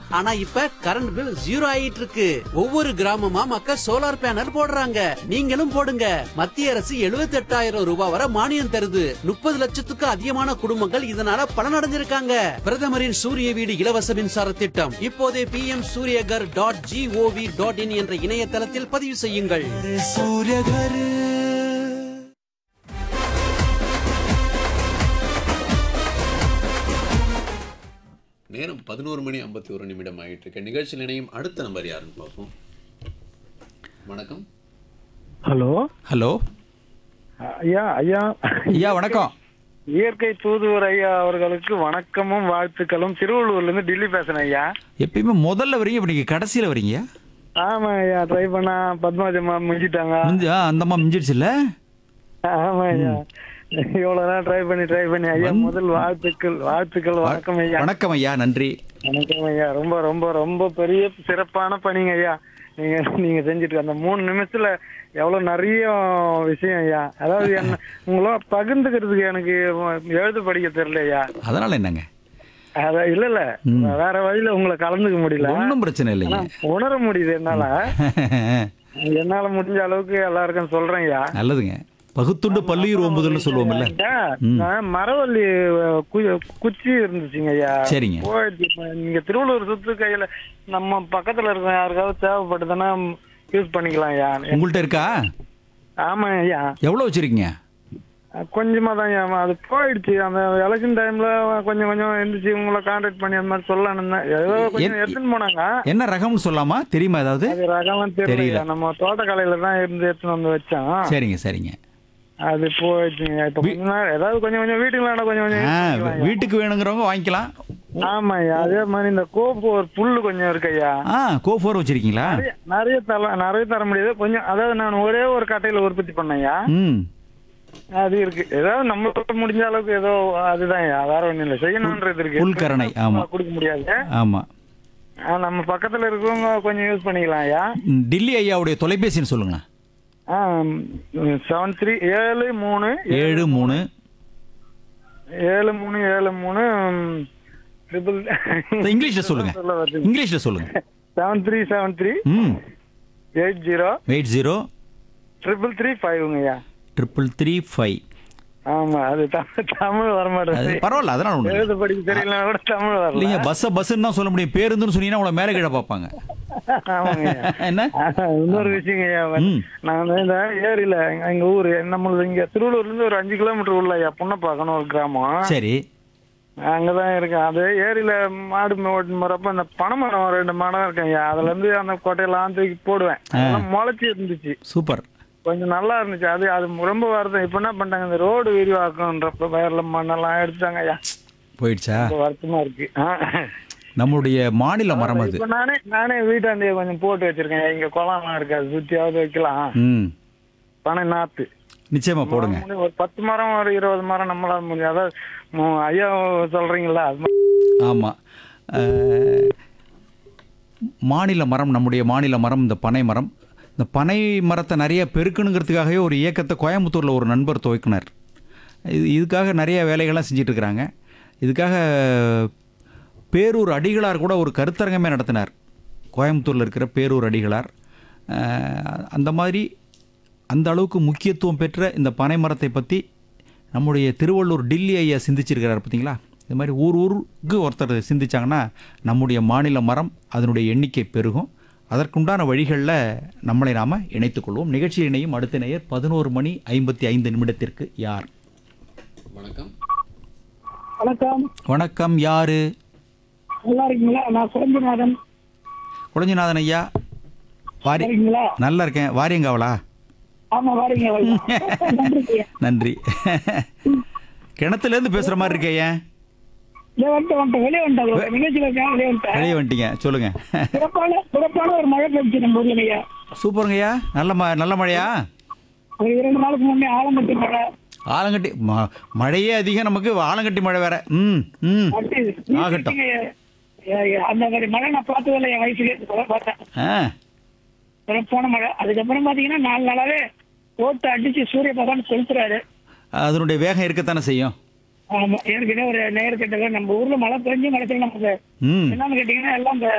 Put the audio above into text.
ஆனா இப்ப current bill zero ஆயிட்டு இருக்கு ஒவ்வொரு கிராமமா மக்கள் சோலார் பேனல் போடுறாங்க நீங்களும் போடுங்க மத்திய அரசு 78000 ரூபாய் வரை மானியம் தருது முப்பது லட்சத்துக்கு அதிகமான குடும்பங்கள் இதனால பலனடைஞ்சிருக்காங்க பிரதமரின் சூரிய வீடு இலவச மின்சார திட்டம் இப்போதே P M Suryaghar dot G O V dot in என்ற இணையதளத்தில் பதிவு செய்யுங்கள் நேரம் பதினோரு மணி ஐம்பத்தி ஒரு நிமிடம் ஆயிட்டு இருக்க நிகழ்ச்சியில் இணையும் அடுத்த நம்பர் யாருன்னு பார்ப்போம் வணக்கம் ஹலோ ஹலோ ஐயா ஐயா ஐயா வணக்கம் இயற்கை தூதுவர் ஐயா அவர்களுக்கு வணக்கமும் வாழ்த்துக்களும் திருவள்ளூர்ல இருந்து டெல்லி பேசுறேன் ஐயா எப்பயுமே முதல்ல வரீங்க இப்போ நீங்கள் கடைசியில் வரீங்க ஆமா ஐயா ட்ரை பண்ணா பத்மாஜம்மா முடிஞ்சிட்டாங்க முடிஞ்சு ஆ அந்தம்மா மிஞ்சிடுச்சுல்ல ஆமா ஐயா இவ்வளவு நேரம் ட்ரை பண்ணி ட்ரை பண்ணி ஐயா முதல் வாழ்த்துக்கள் வாழ்த்துக்கள் வணக்கம் ஐயா வணக்கம் ஐயா நன்றி வணக்கம் ஐயா ரொம்ப ரொம்ப ரொம்ப பெரிய சிறப்பான பணிங்க ஐயா நீங்க நீங்க செஞ்சுட்டு அந்த மூணு நிமிஷத்துல எவ்வளவு நிறைய விஷயம் ஐயா அதாவது என்ன உங்களோட பகிர்ந்துக்கிறதுக்கு எனக்கு எழுத படிக்க தெரியல ஐயா அதனால என்னங்க அதான் இல்ல இல்ல வேற வழியில உங்களை கலந்துக்க முடியல ஒன்றும் பிரச்சனை இல்லைங்க உணர முடியுது என்னால என்னால முடிஞ்ச அளவுக்கு எல்லாருக்கும் சொல்றேன் ஐயா நல்லதுங்க பகுத்துண்டு பல்லுயிர் ஒம்புதல்னு சொல்லுவோம்ல ஐயா, நான் மரவள்ளி அஹ், கு- குச்சி இருந்துச்சுங்க ஐயா சரிங்க. போயிடுச்சு. இப்ப நீங்க திருவள்ளூர் சுத்து கையில நம்ம பக்கத்துல இருக்க யாருக்காவது தேவைப்படுதுன்னா யூஸ் பண்ணிக்கலாம் ஐயா உங்கள்கிட்ட இருக்கா ஆமா ஐயா எவ்வளோ வச்சிருக்கீங்க அஹ், கொஞ்சமா தான் ஐயா அது போயிடுச்சு அந்த எலெக்ஷன் டைம்ல கொஞ்சம் கொஞ்சம் இருந்துச்சு உங்களை கான்டாக்ட் பண்ணி அந்த மாதிரி சொல்லலாம்னு ஏதோ கொஞ்சம் என்- எடுத்துன்னு போனாங்க என்ன ரகம்னு சொல்லாமா தெரியுமா ஏதாவது அது ரகம்லாம் தெரியல. தெரியல நம்ம தோட்டக்கலையில தான் இருந்து எடுத்துன்னு வந்து வச்சோம் சரிங்க சரிங்க அது போயிடுச்சுங்க இப்ப கொஞ்ச நேரம் ஏதாவது கொஞ்சம் கொஞ்சம் வீட்டுக்கு வேணா கொஞ்சம் கொஞ்சம் ஆ use பண்ணிக்கலாம் ஐயா. வீட்டுக்கு வேணுங்கிறவங்க வாங்கிக்கலாம் ஆமா ஐயா அதே மாதிரி இந்த கோப்பு ஒரு புல்லு கொஞ்சம் இருக்கு ஐயா ஆ கோ ஃபோர் வச்சிருக்கீங்களா நிறைய நிறைய தர நிறைய தர முடியாது கொஞ்சம் அதாவது நான் ஒரே ஒரு கட்டையில உற்பத்தி பண்ணேன்யா ம் அது இருக்கு ஏதாவது நம்மளால முடிஞ்ச அளவுக்கு ஏதோ அதுதான் ஐயா வேற ஒண்ணும் இல்ல செய்யணும்ன்றது இருக்கு புல்கரணை, ஆமா. கொடுக்க முடியாது ஆமாம் ஆ, நம்ம பக்கத்துல இருக்கவங்க கொஞ்சம் யூஸ் பண்ணிக்கலாம் ஐயா டில்லி ஐயாவுடைய தொலைபேசின்னு சொல்லுங்களேன் செவன் த்ரீ ஏழு மூணு ஏழு மூணு ஏழு மூணு ஏழு மூணு ட்ரிபிள் இங்கிலீஷில் சொல்லுங்க இங்கிலீஷில் சொல்லுங்க செவன் த்ரீ செவன் த்ரீ ம் eight zero eight zero triple three ஃபைவ்ங்க ஐயா ட்ரிபிள் த்ரீ ஃபைவ் ஆமா அது தமிழ் தமிழ் வர அது மாட்டேங்குது பரவாயில்ல அதனால ஒன்று எழுத படிக்க தெரியல கூட தமிழ் வரல இல்லைங்க பஸ்ஸை பஸ்ஸுன்னு தான் சொல்ல முடியும் பேருந்துன்னு சொன்னீங்கன்னா உங்களை மேலே கீழே பார்ப்பாங்க ஆமாங்க என்ன ஆஹா, இன்னொரு விஷயங்க ஐயா ம். நான் வந்து இந்த ஏரியில எங்க- எங்க ஊரு நம்மளது இங்க திருவள்ளூர்ல இருந்து ஒரு அஞ்சு கிலோமீட்டர் உள்ள ஐயா புன்னப்பாக்கணும் ஒரு கிராமம் சரி அங்கதான் இருக்கேன் அது ஏரியில மாடு ஓட்டு போறப்ப அந்த பனைமரம் ரெண்டு மரம் இருக்கேன் ஐயா அதுல இருந்து அந்த கொட்டையெல்லாம் தூக்கி போடுவேன் அதெல்லாம் முளைச்சி இருந்துச்சு சூப்பர் கொஞ்சம் நல்லா இருந்துச்சு அது அது ரொம்ப வருத்தம் இப்ப என்ன பண்ணிட்டாங்க இந்த ரோடு விரிவாக்கம்ன்றப்ப வயர்ல மண்ணெல்லாம் எடுத்தாங்க ஐயா போயிடுச்சா ரொம்ப வருத்தமா இருக்கு ஆ. நம்முடைய மாநில மரம் அது இப்ப நானே நானே வீட்டாண்டிய கொஞ்சம் போட்டு வச்சிருக்கேன் இங்க குளம்லாம் இருக்காது சுத்தியாவது வைக்கலாம் ம் பனை நாத்து நிச்சயமா போடுங்க மரம் ஒரு பத்து மரம் ஒரு இருபது மரம் நம்மளால முடியும் அதாவது ம், ஐயா சொல்றீங்களா அது மாதிரி ஆமாம் மாநில மரம் நம்முடைய மாநில மரம் இந்த பனை மரம் இந்த பனை மரத்தை நிறைய பெருக்கணுங்கிறதுக்காகவே ஒரு இயக்கத்தை கோயம்புத்தூரில் ஒரு நண்பர் துவக்கினார் இது இதுக்காக நிறைய வேலைகள்லாம் செஞ்சுட்டு இருக்கிறாங்க இதுக்காக பேரூர் அடிகளார் கூட ஒரு கருத்தரங்கமே நடத்தினார் கோயம்புத்தூரில் இருக்கிற பேரூர் அடிகளார் அஹ், அந்த மாதிரி அந்த அளவுக்கு முக்கியத்துவம் பெற்ற இந்த பனை மரத்தை பற்றி நம்முடைய திருவள்ளூர் டில்லி ஐயா சிந்திச்சிருக்கிறார் பார்த்தீங்களா இது மாதிரி ஊர் ஊருக்கு ஒருத்தர் சிந்திச்சாங்கன்னா நம்முடைய மாநில மரம் அதனுடைய எண்ணிக்கை பெருகும் அதற்குண்டான வழிகளில் நம்மளை நாம் இணைத்துக்கொள்வோம் நிகழ்ச்சியில் இணையும் அடுத்த நேயர் பதினோரு மணி ஐம்பத்தி ஐந்து நிமிடத்திற்கு யார் வணக்கம் வணக்கம் வணக்கம் யாரு நல்லா இருக்கீங்களா நான் சுரஞ்சநாதன் குழஞ்சிநாதன் ஐயா வாரி இருக்கீங்களா நல்லா இருக்கேன் வாரியங்காவலா ஆமா வாரீங்க நன்றி நன்றி கிணத்துலேருந்து பேசுகிற மாதிரி இருக்கே ஏன் இதோ வந்துட்டு வந்துட்டேன் வெளியே வந்துட்டேன் நிகழ்ச்சியில இருக்கேன் வெளியே வந்துட்டேன் வெளியே வந்துட்டீங்க சொல்லுங்கள் சிறப்பான சிறப்பான ஒரு மழை பெய்ச்சு நம்ம ஊர்ல ஐயா சூப்பருங்க ஐயா நல்ல ம நல்ல மழையா ஒரு இரண்டு நாளுக்கு முன்னே ஆலம்பட்டி மழை ஆலங்கட்டி ம- மழையே அதிகம் நமக்கு ஆலங்கட்டி மழை வேற ம் ம் அடுத்து ஆகட்டும். ஏ, ஏ, அந்த மாதிரி மழை நான் பார்த்ததில்லை என் வயசுக்கு இப்பதான் பார்த்தேன் ஆ சிறப்பான மழை அதுக்கப்புறம் பாத்தீங்கன்னா நாலு நாளாவே ஓட்டு அடிச்சு சூரிய பகவான் செலுத்துறாரு அதனுடைய வேகம் இருக்கத்தானே செய்யும் ஆமா ஏற்கனவே ஒரு நேர் கிட்ட நம்ம ஊர்ல மழை பெஞ்சு மழை நமக்கு ம் என்னன்னு கேட்டீங்கன்னா எல்லாம் இந்த